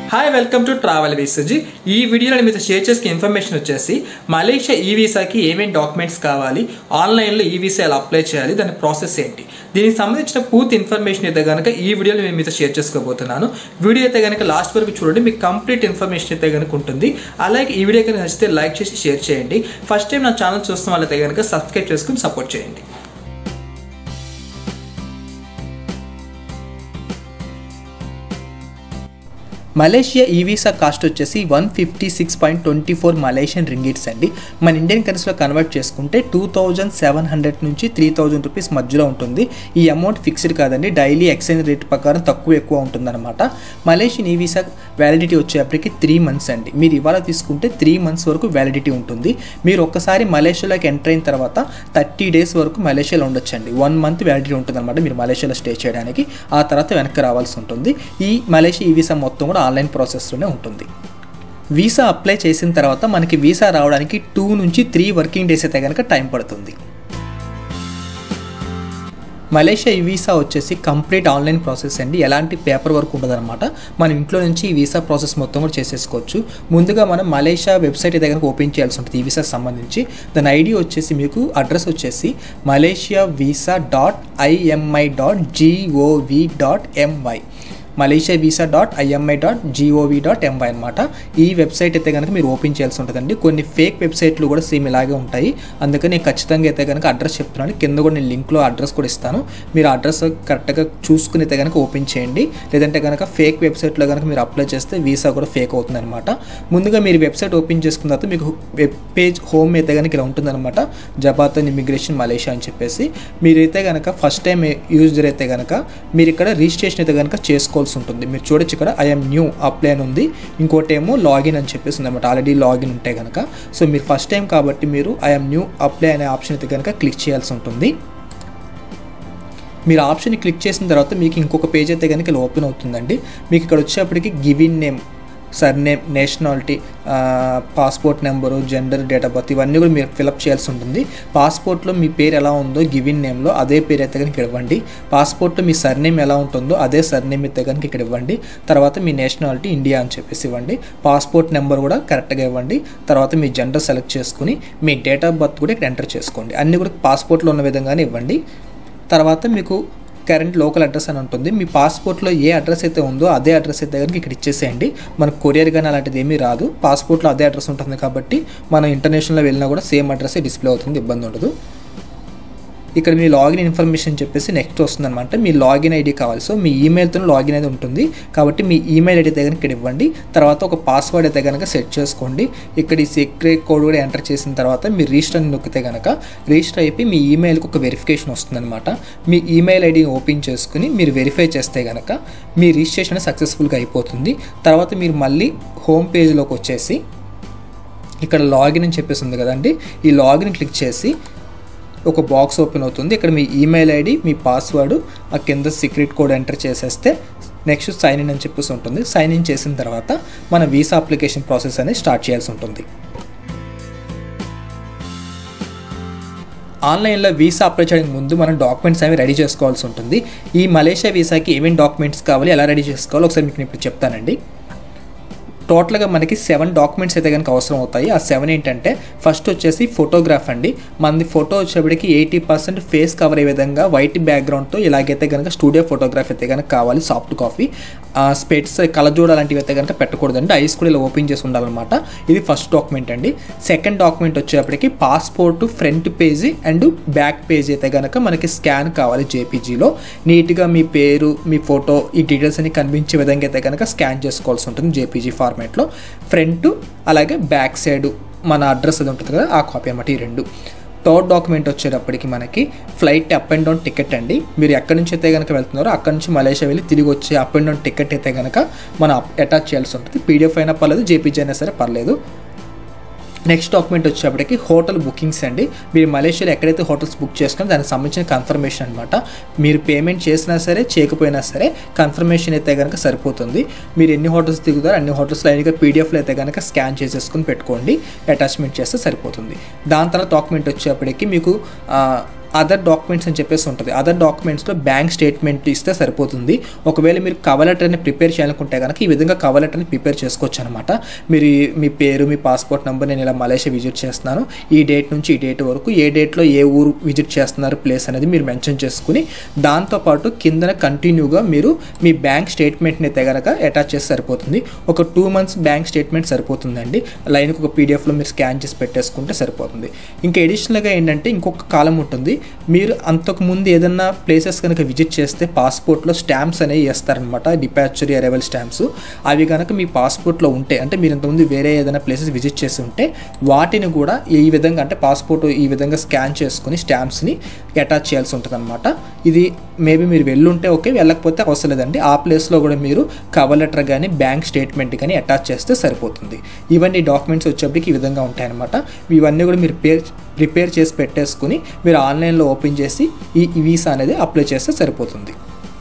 hi welcome to travel వీసాజీ ఈ వీడియోలో నేను మీతో షేర్ చేసే ఇన్ఫర్మేషన్ వచ్చేసి మలేషియా ఈ వీసాకి ఏమేమి డాక్యుమెంట్స్ కావాలి ఆన్లైన్లో ఈ వీసా ఎలా అప్లై చేయాలి దాని ప్రాసెస్ ఏంటి దీనికి సంబంధించిన పూర్తి ఇన్ఫర్మేషన్ అయితే కనుక ఈ వీడియోలో నేను మీతో షేర్ చేసుకోబోతున్నాను వీడియో అయితే కనుక లాస్ట్ వరకు చూడండి మీకు కంప్లీట్ ఇన్ఫర్మేషన్ అయితే కనుక ఉంటుంది అలాగే ఈ వీడియో కనుక నచ్చితే లైక్ చేసి షేర్ చేయండి ఫస్ట్ టైం నా ఛానల్ చూస్తున్న వాళ్ళైతే కనుక సబ్స్క్రైబ్ చేసుకుని సపోర్ట్ చేయండి మలేషియా ఈ వీసా కాస్ట్ వచ్చేసి one fifty six point twenty four Malaysian ringgits అండి మన ఇండియన్ కరెన్సీలో కన్వర్ట్ చేసుకుంటే టూ థౌజండ్ సెవెన్ హండ్రెడ్ నుంచి త్రీ థౌజండ్ రూపీస్ మధ్యలో ఉంటుంది ఈ అమౌంట్ ఫిక్స్డ్ కాదండి డైలీ ఎక్స్చేంజ్ రేట్ ప్రకారం తక్కువ ఎక్కువ ఉంటుందన్నమాట మలేషియన్ ఈ వీసా వ్యాలిడిటీ వచ్చేప్పటికి త్రీ మంత్స్ అండి మీరు ఇవాళ తీసుకుంటే త్రీ మంత్స్ వరకు వ్యాలిడిటీ ఉంటుంది మీరు ఒక్కసారి మలేషియాలోకి ఎంటర్ అయిన తర్వాత థర్టీ డేస్ వరకు మలేషియాలో ఉండొచ్చండి వన్ మంత్ వ్యాలిడిటీ ఉంటుందన్నమాట మీరు మలేషియాలో స్టే చేయడానికి ఆ తర్వాత వెనక్కి రావాల్సి ఉంటుంది ఈ మలేషియా ఈ వీసా మొత్తం కూడా ఆన్లైన్ ప్రాసెస్లోనే ఉంటుంది వీసా అప్లై చేసిన తర్వాత మనకి వీసా రావడానికి టూ నుంచి త్రీ వర్కింగ్ డేస్ అయితే కనుక టైం పడుతుంది మలేషియా ఈ వీసా వచ్చేసి కంప్లీట్ ఆన్లైన్ ప్రాసెస్ అండి ఎలాంటి పేపర్ వర్క్ ఉండదన్నమాట మన ఇంట్లో నుంచి ఈ వీసా ప్రాసెస్ మొత్తం కూడా చేసేసుకోవచ్చు ముందుగా మనం మలేషియా వెబ్సైట్ దగ్గర ఓపెన్ చేయాల్సి ఉంటుంది ఈ వీసా సంబంధించి దాని ఐడి వచ్చేసి మీకు అడ్రస్ వచ్చేసి Malaysia visa dot IMI dot GOV dot MY Malaysia visa dot IMI dot GOV dot MY అనమాట ఈ వెబ్సైట్ అయితే కనుక మీరు ఓపెన్ చేయాల్సి ఉంటుందండి కొన్ని ఫేక్ వెబ్సైట్లు కూడా సేమ్ ఇలాగే ఉంటాయి అందుకని నేను ఖచ్చితంగా అయితే కనుక అడ్రస్ చెప్తున్నాను కింద కూడా నేను లింక్లో అడ్రస్ కూడా ఇస్తాను మీరు అడ్రస్ కరెక్ట్గా చూసుకుని అయితే కనుక ఓపెన్ చేయండి లేదంటే కనుక ఫేక్ వెబ్సైట్లో కనుక మీరు అప్లై చేస్తే వీసా కూడా ఫేక్ అవుతుంది అనమాట ముందుగా మీరు వెబ్సైట్ ఓపెన్ చేసుకున్న తర్వాత మీకు వెబ్ పేజ్ హోమ్ అయితే కనుక ఇలా ఉంటుందన్నమాట జబాతన్ ఇమిగ్రేషన్ మలేషియా అని చెప్పేసి మీరైతే కనుక ఫస్ట్ టైం యూజర్ అయితే కనుక మీరు ఇక్కడ రిజిస్ట్రేషన్ అయితే కనుక చేసుకోవాల్సి ఉంటుంది మీరు చూడొచ్చు ఇక్కడ ఐఎమ్ న్యూ అప్లై అని ఉంది ఇంకోటి ఏమో లాగిన్ అని చెప్పేసి ఉంది అనమాట ఆల్రెడీ లాగిన్ ఉంటే కనుక సో మీరు ఫస్ట్ టైం కాబట్టి మీరు ఐఎమ్ న్యూ అప్లై అనే ఆప్షన్ అయితే కనుక క్లిక్ చేయాల్సి ఉంటుంది మీరు ఆప్షన్ క్లిక్ చేసిన తర్వాత మీకు ఇంకొక పేజ్ అయితే కనుక ఇలా ఓపెన్ అవుతుందండి మీకు ఇక్కడ వచ్చేప్పటికి given name surname nationality passport number gender date of birth ఇవన్నీ కూడా మీరు ఫిలప్ చేయాల్సి ఉంటుంది పాస్పోర్ట్లో మీ పేరు ఎలా ఉందో గివిన్ నేమ్లో అదే పేరు అయితే కనుక ఇవ్వండి పాస్పోర్ట్లో మీ సర్నేమ్ ఎలా ఉంటుందో అదే సర్నేమ్ అయితే కనుక ఇక్కడ ఇవ్వండి తర్వాత మీ నేషనాలిటీ ఇండియా అని చెప్పేసి ఇవ్వండి పాస్పోర్ట్ నెంబర్ కూడా కరెక్ట్గా ఇవ్వండి తర్వాత మీ జెండర్ సెలెక్ట్ చేసుకుని మీ డేట్ ఆఫ్ బర్త్ కూడా ఇక్కడ ఎంటర్ చేసుకోండి అన్నీ కూడా పాస్పోర్ట్లో ఉన్న విధంగానే ఇవ్వండి తర్వాత మీకు కరెంట్ లోకల్ అడ్రస్ అని ఉంటుంది మీ పాస్పోర్ట్లో ఏ అడ్రస్ అయితే ఉందో అదే అడ్రస్ అయితే కనుక ఇక్కడ ఇచ్చేసేయండి మనకు కొరియర్ కానీ అలాంటిది ఏమీ రాదు పాస్పోర్ట్లో అదే అడ్రస్ ఉంటుంది కాబట్టి మనం ఇంటర్నేషనల్లో వెళ్ళినా కూడా సేమ్ అడ్రస్ డిస్ప్లే అవుతుంది ఇబ్బంది ఉండదు ఇక్కడ మీ లాగిన్ ఇన్ఫర్మేషన్ చెప్పేసి నెక్స్ట్ వస్తుందన్నమాట మీ లాగిన్ ఐడి కావాలి సో మీ ఈమెయిల్తో లాగిన్ అయితే ఉంటుంది కాబట్టి మీ ఈమెయిల్ ఐడి దగ్గర ఇక్కడ ఇవ్వండి తర్వాత ఒక పాస్వర్డ్ అయితే కనుక సెట్ చేసుకోండి ఇక్కడ ఈ సీక్రెట్ కోడ్ కూడా ఎంటర్ చేసిన తర్వాత మీ రిజిస్టర్ నొక్కితే కనుక రిజిస్టర్ అయిపోయి మీ ఈమెయిల్కి ఒక వెరిఫికేషన్ వస్తుందన్నమాట మీ ఈమెయిల్ ఐడిని ఓపెన్ చేసుకుని మీరు వెరిఫై చేస్తే కనుక మీ రిజిస్ట్రేషన్ సక్సెస్ఫుల్గా అయిపోతుంది తర్వాత మీరు మళ్ళీ హోమ్ పేజ్లోకి వచ్చేసి ఇక్కడ లాగిన్ అని చెప్పేసి ఉంది కదండి ఈ లాగిన్ క్లిక్ చేసి ఒక బాక్స్ ఓపెన్ అవుతుంది ఇక్కడ మీ ఈమెయిల్ ఐడి మీ పాస్వర్డ్ ఆ కింద సీక్రెట్ కోడ్ ఎంటర్ చేసేస్తే నెక్స్ట్ సైన్ ఇన్ అని చెప్పేసి ఉంటుంది సైన్ ఇన్ చేసిన తర్వాత మన వీసా అప్లికేషన్ ప్రాసెస్ అనేది స్టార్ట్ చేయాల్సి ఉంటుంది ఆన్లైన్లో వీసా అప్లై చేయడానికి ముందు మనం డాక్యుమెంట్స్ అనేవి రెడీ చేసుకోవాల్సి ఉంటుంది ఈ మలేషియా వీసాకి ఏమేమి డాక్యుమెంట్స్ కావాలి ఎలా రెడీ చేసుకోవాలో ఒకసారి మీకు ఇప్పుడు చెప్తానండి టోటల్గా మనకి సెవెన్ డాక్యుమెంట్స్ అయితే కనుక అవసరం అవుతాయి ఆ సెవెన్ ఏంటంటే ఫస్ట్ వచ్చేసి ఫోటోగ్రాఫ్ అండి మనది ఫోటో వచ్చేప్పటికి ఎయిటీ పర్సెంట్ ఫేస్ కవర్ అయ్యే విధంగా వైట్ బ్యాక్గ్రౌండ్తో ఇలాగైతే కనుక స్టూడియో ఫోటోగ్రాఫ్ అయితే కనుక కావాలి సాఫ్ట్ కాపీ స్పెట్స్ కలజోడ లాంటివి అయితే కనుక పెట్టకూడదండి ఐస్ కూడా ఇలా ఓపెన్ చేసి ఉండాలన్నమాట ఇది ఫస్ట్ డాక్యుమెంట్ అండి సెకండ్ డాక్యుమెంట్ వచ్చేప్పటికి passport front page and back page అయితే కనుక మనకి స్కాన్ కావాలి జేపీజీలో నీట్గా మీ పేరు మీ ఫోటో ఈ డీటెయిల్స్ అన్ని కనిపించే విధంగా అయితే కనుక స్కాన్ చేసుకోవాల్సి ఉంటుంది జేపీజీ ఫార్మాట్లో ఫ్రంట్ అలాగే బ్యాక్ సైడ్ మన అడ్రస్ అది ఉంటుంది కదా ఆ కాపీ అనమాట ఈ రెండు థర్డ్ డాక్యుమెంట్ వచ్చేటప్పటికి మనకి flight up and down ticket అండి మీరు ఎక్కడి నుంచి అయితే కనుక వెళ్తున్నారో అక్కడి నుంచి మలేషియా వెళ్ళి తిరిగి వచ్చే అప్ అండ్ డౌన్ టికెట్ అయితే కనుక మనం అటాచ్ చేయాల్సి ఉంటుంది పీడిఎఫ్ అయినా పర్లేదు జేపీజీ అయినా సరే పర్లేదు నెక్స్ట్ డాక్యుమెంట్ వచ్చేప్పటికి హోటల్ బుకింగ్స్ అండి మీరు మలేషియాలో ఎక్కడైతే హోటల్స్ బుక్ చేసుకుని దానికి సంబంధించిన కన్ఫర్మేషన్ అనమాట మీరు పేమెంట్ చేసినా సరే చేయకపోయినా సరే కన్ఫర్మేషన్ అయితే కనుక సరిపోతుంది మీరు ఎన్ని హోటల్స్ దిగుతారో అన్ని హోటల్స్ లైన్గా పీడిఎఫ్లో అయితే కనుక స్కాన్ చేసేసుకుని పెట్టుకోండి అటాచ్మెంట్ చేస్తే సరిపోతుంది దాని తర్వాత డాక్యుమెంట్ వచ్చేప్పటికి మీకు అదర్ డాక్యుమెంట్స్ అని చెప్పేసి ఉంటుంది అదర్ డాక్యుమెంట్స్లో బ్యాంక్ స్టేట్మెంట్ ఇస్తే సరిపోతుంది ఒకవేళ మీరు కవర్ లెటర్ని ప్రిపేర్ చేయాలనుకుంటే కనుక ఈ విధంగా కవర్ లెటర్ని ప్రిపేర్ చేసుకోవచ్చు అనమాట మీరు ఈ- మీ పేరు మీ పాస్పోర్ట్ నెంబర్ నేను ఇలా మలేషియా విజిట్ చేస్తున్నాను ఈ డేట్ నుంచి ఈ డేట్ వరకు ఏ డేట్లో ఏ ఊరు విజిట్ చేస్తున్నారు ప్లేస్ అనేది మీరు మెన్షన్ చేసుకుని దాంతోపాటు కిందన కంటిన్యూగా మీరు మీ బ్యాంక్ స్టేట్మెంట్ని అయితే కనుక అటాచ్ చేస్తే సరిపోతుంది ఒక టూ మంత్స్ బ్యాంక్ స్టేట్మెంట్ సరిపోతుందండి లైన్కి ఒక పీడిఎఫ్లో మీరు స్కాన్ చేసి పెట్టేసుకుంటే సరిపోతుంది ఇంకా ఎడిషనల్గా ఏంటంటే ఇంకొక కాలం ఉంటుంది మీరు అంతకు ముందు ఏదన్నా ప్లేసెస్ కనుక విజిట్ చేస్తే పాస్పోర్ట్లో స్టాంప్స్ అనేవి వేస్తారనమాట డిపాచరీ అరైవల్ స్టాంప్స్ అవి కనుక మీ పాస్పోర్ట్లో ఉంటే అంటే మీరు ఇంతకుముందు వేరే ఏదైనా ప్లేసెస్ విజిట్ చేసి ఉంటే వాటిని కూడా ఈ విధంగా అంటే పాస్పోర్ట్ ఈ విధంగా స్కాన్ చేసుకుని స్టాంప్స్ని అటాచ్ చేయాల్సి ఉంటుంది అనమాట ఇది మేబీ మీరు వెళ్ళుంటే ఓకే వెళ్ళకపోతే అవసరం లేదండి ఆ ప్లేస్లో కూడా మీరు కవర్ లెటర్ కానీ బ్యాంక్ స్టేట్మెంట్ కానీ అటాచ్ చేస్తే సరిపోతుంది ఇవన్నీ డాక్యుమెంట్స్ వచ్చేప్పటికి ఈ విధంగా ఉంటాయన్నమాట ఇవన్నీ కూడా మీరు పే ప్రిపేర్ చేసి పెట్టేసుకుని మీరు ఆన్లైన్లో ఓపెన్ చేసి ఈ ఈ వీసా అనేది అప్లై చేస్తే సరిపోతుంది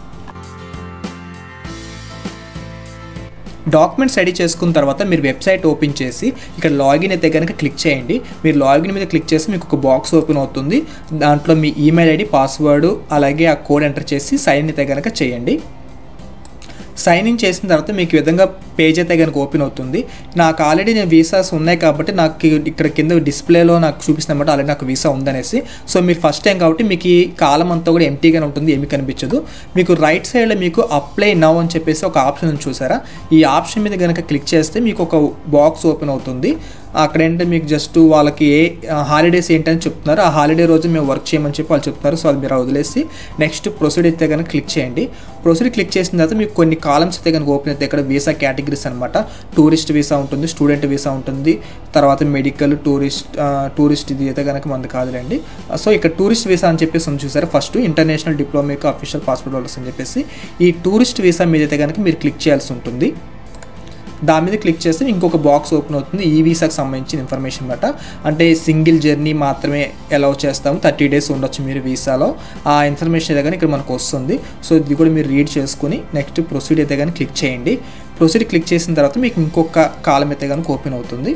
డాక్యుమెంట్స్ రెడీ చేసుకున్న తర్వాత మీరు వెబ్సైట్ ఓపెన్ చేసి ఇక్కడ లాగిన్ అయితే కనుక క్లిక్ చేయండి మీరు లాగిన్ మీద క్లిక్ చేసి మీకు ఒక బాక్స్ ఓపెన్ అవుతుంది దాంట్లో మీ ఈమెయిల్ ఐడి పాస్వర్డ్ అలాగే ఆ కోడ్ ఎంటర్ చేసి సైన్ అయితే కనుక చేయండి సైన్ ఇన్ చేసిన తర్వాత మీకు ఈ విధంగా పేజ్ అయితే కనుక ఓపెన్ అవుతుంది నాకు ఆల్రెడీ నేను వీసాస్ ఉన్నాయి కాబట్టి నాకు ఇక్కడ కింద డిస్ప్లేలో నాకు చూపిస్తున్నమాట ఆల్రెడీ నాకు వీసా ఉందనేసి సో మీరు ఫస్ట్ టైం కాబట్టి మీకు ఈ కాలం అంతా కూడా ఎంటీగానే ఉంటుంది ఏమీ కనిపించదు మీకు రైట్ సైడ్లో మీకు అప్లై నౌ అని చెప్పేసి ఒక ఆప్షన్ ఉంది చూసారా ఈ ఆప్షన్ మీద కనుక క్లిక్ చేస్తే మీకు ఒక బాక్స్ ఓపెన్ అవుతుంది అక్కడ ఏంటంటే మీకు జస్ట్ వాళ్ళకి ఏ హాలిడేస్ ఏంటని చెప్తున్నారు ఆ హాలిడే రోజు మేము వర్క్ చేయమని చెప్పి వాళ్ళు చెప్తున్నారు సో అది మీరు వదిలేసి నెక్స్ట్ ప్రొసీడ్ అయితే కనుక క్లిక్ చేయండి ప్రొసీడ్ క్లిక్ చేసిన తర్వాత మీకు కొన్ని కాలమ్స్ అయితే కనుక ఓపెన్ అయితే ఇక్కడ వీసా కేటగిరీస్ అనమాట టూరిస్ట్ వీసా ఉంటుంది స్టూడెంట్ వీసా ఉంటుంది తర్వాత మెడికల్ టూరిస్ట్ టూరిస్ట్ ఇది అయితే కనుక మనది కాదులేండి సో ఇక్కడ టూరిస్ట్ వీసా అని చెప్పేసి ఉంది చూసారు ఫస్ట్ ఇంటర్నేషనల్ డిప్లొమాకి అఫీషియల్ పాస్పోర్ట్ హోల్డర్స్ అని చెప్పేసి ఈ టూరిస్ట్ వీసా మీద అయితే కనుక మీరు క్లిక్ చేయాల్సి ఉంటుంది దాని మీద క్లిక్ చేస్తే ఇంకొక బాక్స్ ఓపెన్ అవుతుంది ఈ వీసాకి సంబంధించిన ఇన్ఫర్మేషన్ అనమాట అంటే సింగిల్ జర్నీ మాత్రమే అలౌ చేస్తాము థర్టీ డేస్ ఉండొచ్చు మీరు వీసాలో ఆ ఇన్ఫర్మేషన్ అయితే కానీ ఇక్కడ మనకు వస్తుంది సో ఇది కూడా మీరు రీడ్ చేసుకుని నెక్స్ట్ ప్రొసీడ్ అయితే కానీ క్లిక్ చేయండి ప్రొసీడ్ క్లిక్ చేసిన తర్వాత మీకు ఇంకొక కాలం అయితే కనుక ఓపెన్ అవుతుంది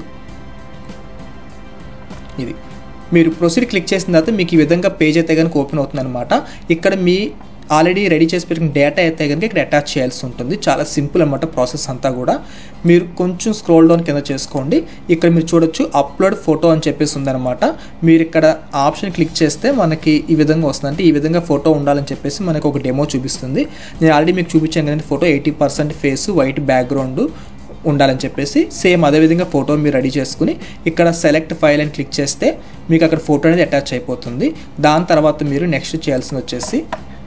ఇది మీరు ప్రొసీడ్ క్లిక్ చేసిన తర్వాత మీకు ఈ విధంగా పేజ్ అయితే కనుక ఓపెన్ అవుతుంది అనమాట ఇక్కడ మీ ఆల్రెడీ రెడీ చేసి పెట్టిన డేటా అయితే కనుక ఇక్కడ అటాచ్ చేయాల్సి ఉంటుంది చాలా సింపుల్ అనమాట ప్రాసెస్ అంతా కూడా మీరు కొంచెం స్క్రోల్ డౌన్ కింద చేసుకోండి ఇక్కడ మీరు చూడొచ్చు అప్లోడ్ ఫోటో అని చెప్పేసి ఉందన్నమాట మీరు ఇక్కడ ఆప్షన్ క్లిక్ చేస్తే మనకి ఈ విధంగా వస్తుంది అంటే ఈ విధంగా ఫోటో ఉండాలని చెప్పేసి మనకు ఒక డెమో చూపిస్తుంది నేను ఆల్రెడీ మీకు చూపించాను కదండి photo eighty percent face white background ఉండాలని చెప్పేసి సేమ్ అదేవిధంగా ఫోటో మీరు రెడీ చేసుకుని ఇక్కడ సెలెక్ట్ ఫైల్ అని క్లిక్ చేస్తే మీకు అక్కడ ఫోటో అనేది అటాచ్ అయిపోతుంది దాని తర్వాత మీరు నెక్స్ట్ చేయాల్సింది వచ్చేసి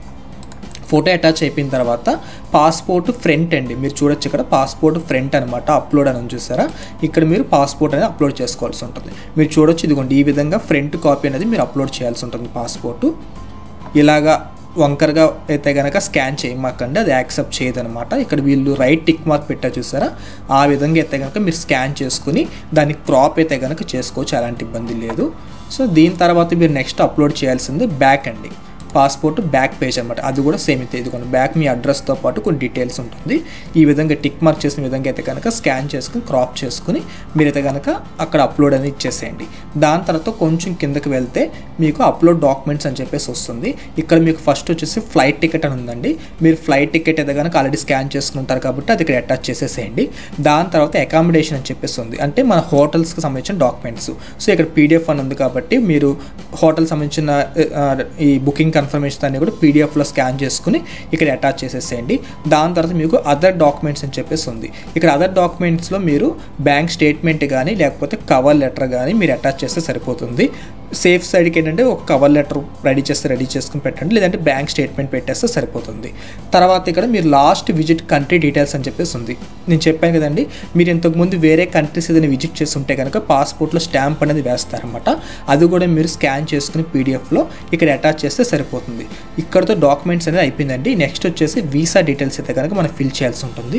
ఫోటో అటాచ్ అయిపోయిన తర్వాత పాస్పోర్ట్ ఫ్రంట్ అండి మీరు చూడొచ్చు ఇక్కడ పాస్పోర్ట్ ఫ్రంట్ అనమాట అప్లోడ్ అని ఉంది చూసారా ఇక్కడ మీరు పాస్పోర్ట్ అనేది అప్లోడ్ చేసుకోవాల్సి ఉంటుంది మీరు చూడొచ్చు ఇదిగోండి ఈ విధంగా ఫ్రంట్ కాపీ అనేది మీరు అప్లోడ్ చేయాల్సి ఉంటుంది పాస్పోర్టు ఇలాగా వంకరగా అయితే కనుక స్కాన్ చేయమాకండి అది యాక్సెప్ట్ చేయదనమాట ఇక్కడ వీళ్ళు రైట్ టిక్ మార్క్ పెట్టా చూసారా ఆ విధంగా అయితే కనుక మీరు స్కాన్ చేసుకుని దానికి క్రాప్ అయితే కనుక చేసుకోవచ్చు అలాంటి ఇబ్బంది లేదు సో దీని తర్వాత మీరు నెక్స్ట్ అప్లోడ్ చేయాల్సింది బ్యాక్ అండి పాస్పోర్ట్ బ్యాక్ పేజ్ అనమాట అది కూడా సేమ్ అయితే ఇదిగోండి బ్యాక్ మీ అడ్రస్తో పాటు కొన్ని డీటెయిల్స్ ఉంటుంది ఈ విధంగా టిక్ మార్క్ చేసిన విధంగా అయితే కనుక స్కాన్ చేసుకుని క్రాప్ చేసుకుని మీరైతే కనుక అక్కడ అప్లోడ్ అనేది ఇచ్చేసేయండి దాని తర్వాత కొంచెం కిందకి వెళ్తే మీకు అప్లోడ్ డాక్యుమెంట్స్ అని చెప్పేసి వస్తుంది ఇక్కడ మీకు ఫస్ట్ వచ్చేసి ఫ్లైట్ టికెట్ అని ఉందండి మీరు ఫ్లైట్ టికెట్ అయితే కనుక ఆల్రెడీ స్కాన్ చేసుకుంటారు కాబట్టి అది ఇక్కడ అటాచ్ చేసేసేయండి దాని తర్వాత అకామిడేషన్ అని చెప్పేసి ఉంది అంటే మన హోటల్స్కి సంబంధించిన డాక్యుమెంట్స్ సో ఇక్కడ పీడిఎఫ్ అని ఉంది కాబట్టి మీరు హోటల్ సంబంధించిన ఆ, ఈ బుకింగ్ కన్ఫర్మేషన్ అన్ని కూడా పీడిఎఫ్లో స్కాన్ చేసుకుని ఇక్కడ అటాచ్ చేసేసేయండి దాని తర్వాత మీకు అదర్ డాక్యుమెంట్స్ అని చెప్పేసి ఉంది ఇక్కడ అదర్ డాక్యుమెంట్స్లో మీరు బ్యాంక్ స్టేట్మెంట్ కానీ లేకపోతే కవర్ లెటర్ కానీ మీరు అటాచ్ చేస్తే సరిపోతుంది సేఫ్ సైడ్కి ఏంటంటే ఒక కవర్ లెటర్ రెడీ చేస్తే రెడీ చేసుకుని పెట్టండి లేదంటే బ్యాంక్ స్టేట్మెంట్ పెట్టేస్తే సరిపోతుంది తర్వాత ఇక్కడ మీరు లాస్ట్ విజిట్ కంట్రీ డీటెయిల్స్ అని చెప్పేసి ఉంది నేను చెప్పాను కదండి మీరు ఇంతకుముందు వేరే కంట్రీస్ ఏదైనా విజిట్ చేసి ఉంటే కనుక పాస్పోర్ట్లో స్టాంప్ అనేది వేస్తారనమాట అది కూడా మీరు స్కాన్ చేసుకుని పీడిఎఫ్లో ఇక్కడ అటాచ్ చేస్తే సరిపోతుంది ఇక్కడతో డాక్యుమెంట్స్ అనేది అయిపోయిందండి నెక్స్ట్ వచ్చేసి వీసా డీటెయిల్స్ అయితే కనుక మనం ఫిల్ చేయాల్సి ఉంటుంది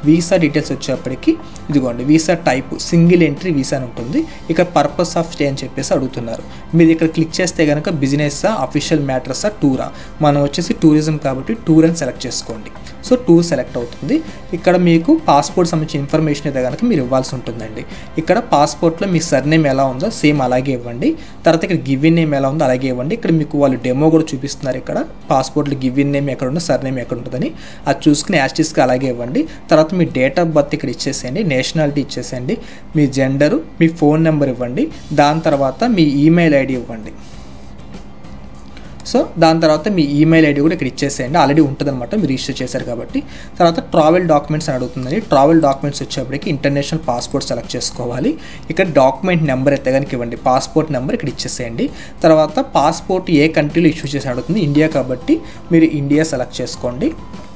వీసా డీటెయిల్స్ వచ్చేప్పటికి ఇదిగోండి visa type single entry visa అని ఉంటుంది ఇక్కడ పర్పస్ ఆఫ్ స్టే అని చెప్పేసి అడుగుతున్నారు మీరు ఇక్కడ క్లిక్ చేస్తే కనుక బిజినెస్సా అఫీషియల్ మ్యాటర్సా టూరా మనం వచ్చేసి టూరిజం కాబట్టి టూర్ అని సెలెక్ట్ చేసుకోండి సో టూర్ సెలెక్ట్ అవుతుంది ఇక్కడ మీకు పాస్పోర్ట్ సంబంధించిన ఇన్ఫర్మేషన్ అయితే కనుక మీరు ఇవ్వాల్సి ఉంటుందండి ఇక్కడ పాస్పోర్ట్లో మీ సర్నేమ్ ఎలా ఉందో సేమ్ అలాగే ఇవ్వండి తర్వాత ఇక్కడ గివిన్ నేమ్ ఎలా ఉందో అలాగే ఇవ్వండి ఇక్కడ మీకు వాళ్ళు డెమో కూడా చూపిస్తున్నారు ఇక్కడ పాస్పోర్ట్లో గివిన్ నేమ్ ఎక్కడ ఉందో సర్నేమ్ ఎక్కడ ఉంటుందని అది చూసుకుని యాస్టిస్గా అలాగే ఇవ్వండి తర్వాత మీ డేట్ ఆఫ్ బర్త్ ఇక్కడ ఇచ్చేసేయండి నేషనాలిటీ ఇచ్చేసేయండి మీ జెండరు మీ ఫోన్ నెంబర్ ఇవ్వండి దాని తర్వాత మీ ఈమెయిల్ ఐడి ఇవ్వండి సో దాని తర్వాత మీ ఈమెయిల్ ఐడి కూడా ఇక్కడ ఇచ్చేసేయండి ఆల్రెడీ ఉంటుందన్నమాట మీరు రిజిస్టర్ చేశారు కాబట్టి తర్వాత ట్రావెల్ డాక్యుమెంట్స్ అని అడుగుతుందని ట్రావెల్ డాక్యుమెంట్స్ వచ్చేప్పటికి ఇంటర్నేషనల్ పాస్పోర్ట్ సెలెక్ట్ చేసుకోవాలి ఇక్కడ డాక్యుమెంట్ నెంబర్ అయితే కనుక ఇవ్వండి పాస్పోర్ట్ నెంబర్ ఇక్కడ ఇచ్చేసేయండి తర్వాత పాస్పోర్ట్ ఏ కంట్రీలో ఇష్యూ చేసి అడుగుతుంది ఇండియా కాబట్టి మీరు ఇండియా సెలెక్ట్ చేసుకోండి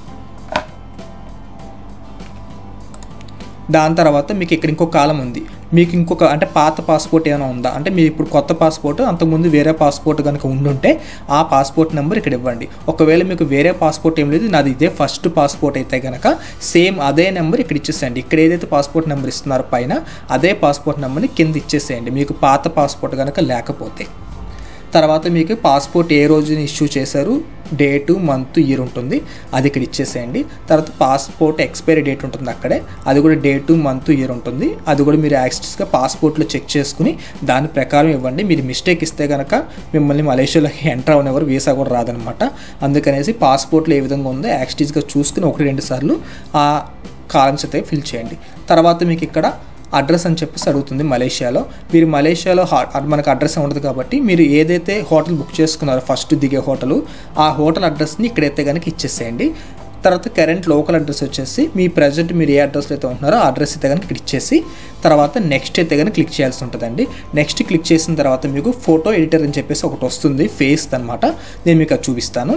దాని తర్వాత మీకు ఇక్కడ ఇంకో కాలం ఉంది మీకు ఇంకొక అంటే పాత పాస్పోర్ట్ ఏమైనా ఉందా అంటే మీరు ఇప్పుడు కొత్త పాస్పోర్ట్ అంతకుముందు వేరే పాస్పోర్ట్ కనుక ఉండుంటే ఆ పాస్పోర్ట్ నెంబర్ ఇక్కడ ఇవ్వండి ఒకవేళ మీకు వేరే పాస్పోర్ట్ ఏం లేదు నాది ఇదే ఫస్ట్ పాస్పోర్ట్ అయితే కనుక సేమ్ అదే నెంబర్ ఇక్కడ ఇచ్చేసేయండి ఇక్కడ ఏదైతే పాస్పోర్ట్ నెంబర్ ఇస్తున్నారో పైన అదే పాస్పోర్ట్ నెంబర్ని కింద ఇచ్చేసేయండి మీకు పాత పాస్పోర్ట్ కనుక లేకపోతే తర్వాత మీకు పాస్పోర్ట్ ఏ రోజున ఇష్యూ చేశారు డేటు మంత్ ఇయర్ ఉంటుంది అది ఇక్కడ ఇచ్చేసేయండి తర్వాత పాస్పోర్ట్ ఎక్స్పైరీ డేట్ ఉంటుంది అక్కడే అది కూడా డేటు మంత్ ఇయర్ ఉంటుంది అది కూడా మీరు యాక్సిస్గా పాస్పోర్ట్లో చెక్ చేసుకుని దాని ప్రకారం ఇవ్వండి మీరు మిస్టేక్ ఇస్తే కనుక మిమ్మల్ని మలేషియాలోకి ఎంటర్ అవనివ్వరు వీసా కూడా రాదనమాట అందుకనేసి పాస్పోర్ట్లో ఏ విధంగా ఉందో యాక్సిటీస్గా చూసుకుని ఒకటి రెండు సార్లు ఆ కాలమ్స్ అయితే ఫిల్ చేయండి తర్వాత మీకు ఇక్కడ అడ్రస్ అని చెప్పేసి అడుగుతుంది మలేషియాలో మీరు మలేషియాలో హా- మనకు అడ్రస్ ఉండదు కాబట్టి మీరు ఏదైతే హోటల్ బుక్ చేసుకున్నారో ఫస్ట్ దిగే హోటల్ ఆ హోటల్ అడ్రస్ని ఇక్కడైతే కనుక ఇచ్చేసేయండి తర్వాత కరెంట్ లోకల్ అడ్రస్ వచ్చేసి మీ ప్రజెంట్ మీరు ఏ అడ్రస్లో అయితే ఉంటున్నారో ఆ అడ్రస్ అయితే కనుక ఇక్కడ ఇచ్చేసి తర్వాత నెక్స్ట్ అయితే కనుక క్లిక్ చేయాల్సి ఉంటుందండి నెక్స్ట్ క్లిక్ చేసిన తర్వాత మీకు ఫోటో ఎడిటర్ అని చెప్పేసి ఒకటి వస్తుంది ఫేస్ అనమాట నేను మీకు అది చూపిస్తాను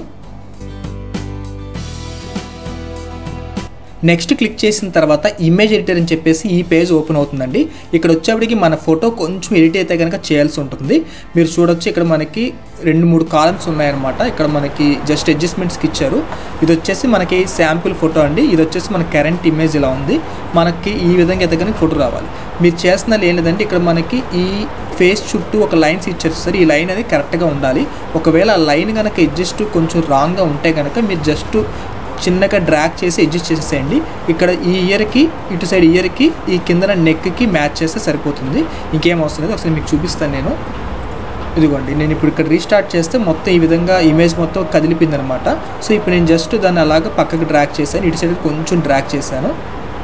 నెక్స్ట్ క్లిక్ చేసిన తర్వాత ఇమేజ్ ఎడిటర్ అని చెప్పేసి ఈ పేజ్ ఓపెన్ అవుతుందండి ఇక్కడ వచ్చేప్పటికి మన ఫోటో కొంచెం ఎడిట్ అయితే కనుక చేయాల్సి ఉంటుంది మీరు చూడొచ్చు ఇక్కడ మనకి రెండు మూడు కాలమ్స్ ఉన్నాయన్నమాట ఇక్కడ మనకి జస్ట్ అడ్జస్ట్మెంట్స్కి ఇచ్చారు ఇది వచ్చేసి మనకి శాంపుల్ ఫోటో అండి ఇది వచ్చేసి మన కరెంట్ ఇమేజ్ ఇలా ఉంది మనకి ఈ విధంగా అయితే కనుక ఫోటో రావాలి మీరు చేస్తున్న ఏం లేదంటే ఇక్కడ మనకి ఈ ఫేస్ చుట్టూ ఒక లైన్స్ ఇచ్చారు సార్ ఈ లైన్ అనేది కరెక్ట్గా ఉండాలి ఒకవేళ ఆ లైన్ కనుక అడ్జస్ట్ కొంచెం రాంగ్గా ఉంటే కనుక మీరు జస్ట్ చిన్నగా డ్రాగ్ చేసి అడ్జస్ట్ చేసేసేయండి ఇక్కడ ఈ ఇయర్కి ఇటు సైడ్ ఇయర్కి ఈ కిందన నెక్కి మ్యాచ్ చేస్తే సరిపోతుంది ఇంకేం అవసరం లేదు ఒకసారి మీకు చూపిస్తాను నేను ఇదిగోండి నేను ఇప్పుడు ఇక్కడ రీస్టార్ట్ చేస్తే మొత్తం ఈ విధంగా ఇమేజ్ మొత్తం కదిలిపోయింది అనమాట సో ఇప్పుడు నేను జస్ట్ దాన్ని అలాగ పక్కకి డ్రాగ్ చేశాను ఇటు సైడ్ కొంచెం డ్రాగ్ చేశాను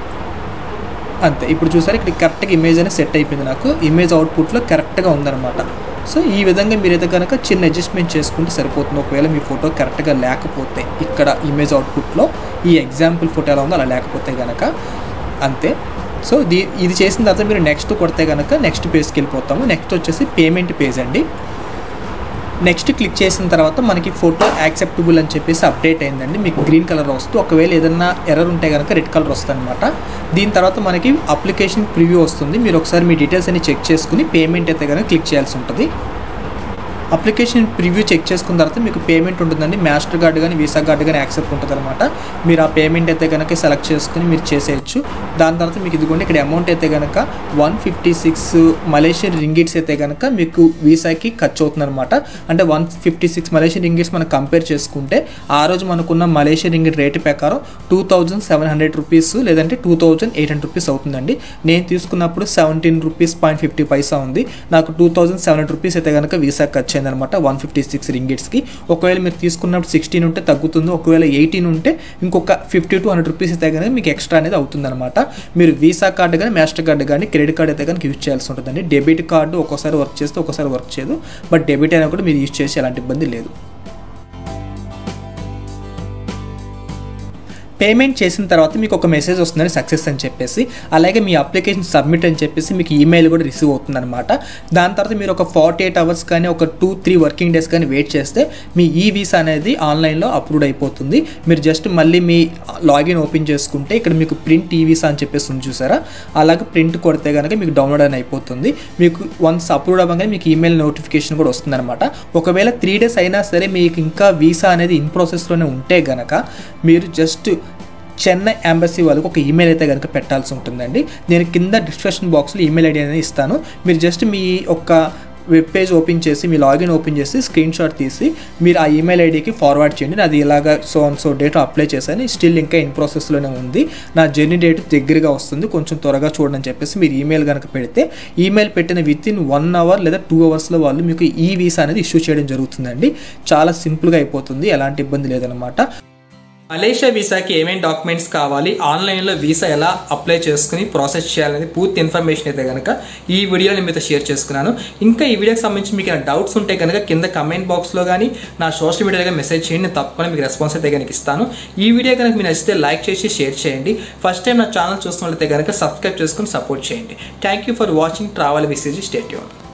అంతే ఇప్పుడు చూసారు ఇక్కడ కరెక్ట్గా ఇమేజ్ అనేది సెట్ అయిపోయింది నాకు ఇమేజ్ అవుట్పుట్లో కరెక్ట్గా ఉందన్నమాట సో ఈ విధంగా మీరైతే కనుక చిన్న అడ్జస్ట్మెంట్ చేసుకుంటే సరిపోతుంది ఒకవేళ మీ ఫోటో కరెక్ట్గా లేకపోతే ఇక్కడ ఇమేజ్ అవుట్పుట్లో ఈ ఎగ్జాంపుల్ ఫోటో ఎలా ఉందో అలా లేకపోతే కనుక అంతే సో దీ ఇది చేసిన తర్వాత మీరు నెక్స్ట్ కొడితే కనుక నెక్స్ట్ పేజ్కి వెళ్ళిపోతాము నెక్స్ట్ వచ్చేసి పేమెంట్ పేజ్ అండి నెక్స్ట్ క్లిక్ చేసిన తర్వాత మనకి ఫోటో యాక్సెప్టబుల్ అని చెప్పేసి అప్డేట్ అయిందండి మీకు గ్రీన్ కలర్ వస్తూ ఒకవేళ ఏదన్నా ఎర్రర్ ఉంటే కనుక రెడ్ కలర్ వస్తుంది అనమాట దీని తర్వాత మనకి అప్లికేషన్ ప్రివ్యూ వస్తుంది మీరు ఒకసారి మీ డీటెయిల్స్ అన్ని చెక్ చేసుకుని పేమెంట్ అయితే కనుక క్లిక్ చేయాల్సి ఉంటుంది అప్లికేషన్ ప్రివ్యూ చెక్ చేసుకున్న తర్వాత మీకు పేమెంట్ ఉంటుందండి మాస్టర్ కార్డు కానీ వీసా కార్డు కానీ యాక్సెప్ట్ ఉంటుంది అనమాట మీరు ఆ పేమెంట్ అయితే కనుక సెలెక్ట్ చేసుకుని మీరు చేసేయచ్చు దాని తర్వాత మీకు ఇదిగోండి ఇక్కడ అమౌంట్ అయితే కనుక one fifty six Malaysian ringgits అయితే కనుక మీకు వీసాకి ఖర్చు అవుతుంది అనమాట అంటే one fifty six Malaysian ringgits మనం కంపేర్ చేసుకుంటే ఆ రోజు మనకున్న మలేషియన్ రింగిట్ రేటు ప్రకారం two thousand seven hundred rupees లేదంటే two thousand eight hundred rupees అవుతుందండి నేను తీసుకున్నప్పుడు seventeen rupees point fifty paisa ఉంది నాకు two thousand seven hundred rupees అయితే కనుక వీసా ఖర్చు అయిందనమాట వన్ ఫిఫ్టీ సిక్స్ రింగిట్స్కి ఒకవేళ మీరు తీసుకున్నప్పుడు సిక్స్టీన్ ఉంటే తగ్గుతుంది ఒకవేళ ఎయిటీన్ ఉంటే ఇంకొక ఫిఫ్టీ టు హండ్రెడ్ రూపీస్ అయితే కనుక మీకు ఎక్స్ట్రా అనేది అవుతుందన్నమాట మీరు వీసా కార్డు కానీ మాస్టర్ కార్డు కానీ క్రెడిట్ కార్డు అయితే కనుక యూజ్ చేయాల్సి ఉంటుందండి డెబిట్ కార్డు ఒక్కోసారి వర్క్ చేస్తే ఒక్కోసారి వర్క్ చేయదు బట్ డెబిట్ అయినా కూడా మీరు యూజ్ చేసి ఎలాంటి ఇబ్బంది లేదు పేమెంట్ చేసిన తర్వాత మీకు ఒక మెసేజ్ వస్తుందని సక్సెస్ అని చెప్పేసి అలాగే మీ అప్లికేషన్ సబ్మిట్ అని చెప్పేసి మీకు ఈమెయిల్ కూడా రిసీవ్ అవుతుందన్నమాట దాని తర్వాత మీరు ఒక ఫార్టీ ఎయిట్ అవర్స్ కానీ ఒక టూ త్రీ వర్కింగ్ డేస్ కానీ వెయిట్ చేస్తే మీ ఈ వీసా అనేది ఆన్లైన్లో అప్రూవ్ అయిపోతుంది మీరు జస్ట్ మళ్ళీ మీ లాగిన్ ఓపెన్ చేసుకుంటే ఇక్కడ మీకు ప్రింట్ ఈ వీసా అని చెప్పేసి ఉంది చూసారా అలాగే ప్రింట్ కొడితే కనుక మీకు డౌన్లోడ్ అని అయిపోతుంది మీకు వన్స్ అప్రూవ్ అవ్వగానే మీకు ఈమెయిల్ నోటిఫికేషన్ కూడా వస్తుందన్నమాట ఒకవేళ త్రీ డేస్ అయినా సరే మీకు ఇంకా వీసా అనేది ఇన్ ప్రాసెస్లోనే ఉంటే గనక మీరు జస్ట్ చెన్నై ఎంబసీ వాళ్ళకి ఒక ఈమెయిల్ అయితే కనుక పెట్టాల్సి ఉంటుందండి నేను కింద డిస్క్రిప్షన్ బాక్స్లో ఈమెయిల్ ఐడి అనేది ఇస్తాను మీరు జస్ట్ మీ యొక్క వెబ్ పేజ్ ఓపెన్ చేసి మీ లాగిన్ ఓపెన్ చేసి స్క్రీన్ షాట్ తీసి మీరు ఆ ఈమెయిల్ ఐడికి ఫార్వర్డ్ చేయండి నాది ఇలాగా so and so date apply చేశాను స్టిల్ ఇంకా ఇన్ ప్రాసెస్లోనే ఉంది నా జర్నీ డేట్ దగ్గరగా వస్తుంది కొంచెం త్వరగా చూడని చెప్పేసి మీరు ఈమెయిల్ కనుక పెడితే ఈమెయిల్ పెట్టిన విత్ ఇన్ వన్ అవర్ లేదా టూ అవర్స్లో వాళ్ళు మీకు ఈ వీసా అనేది ఇష్యూ చేయడం జరుగుతుందండి చాలా సింపుల్గా అయిపోతుంది ఎలాంటి ఇబ్బంది లేదనమాట మలేషియా వీసాకి ఏమేమి డాక్యుమెంట్స్ కావాలి ఆన్లైన్లో వీసా ఎలా అప్లై చేసుకుని ప్రాసెస్ చేయాలనేది పూర్తి ఇన్ఫర్మేషన్ అయితే కనుక ఈ వీడియోని మీతో షేర్ చేసుకున్నాను ఇంకా ఈ వీడియోకి సంబంధించి మీకు ఏమైనా డౌట్స్ ఉంటే కనుక కింద కమెంట్ బాక్స్లో కానీ నా సోషల్ మీడియాలో మెసేజ్ చేయండి నేను తప్పకుండా మీకు రెస్పాన్స్ అయితే కనుక ఇస్తాను ఈ వీడియో కనుక మీరు నచ్చితే లైక్ చేసి షేర్ చేయండి ఫస్ట్ టైం నా ఛానల్ చూస్తున్నట్లయితే కనుక సబ్స్క్రైబ్ చేసుకుని సపోర్ట్ చేయండి thank you for watching travel విసేజ్ స్టేట్యూన్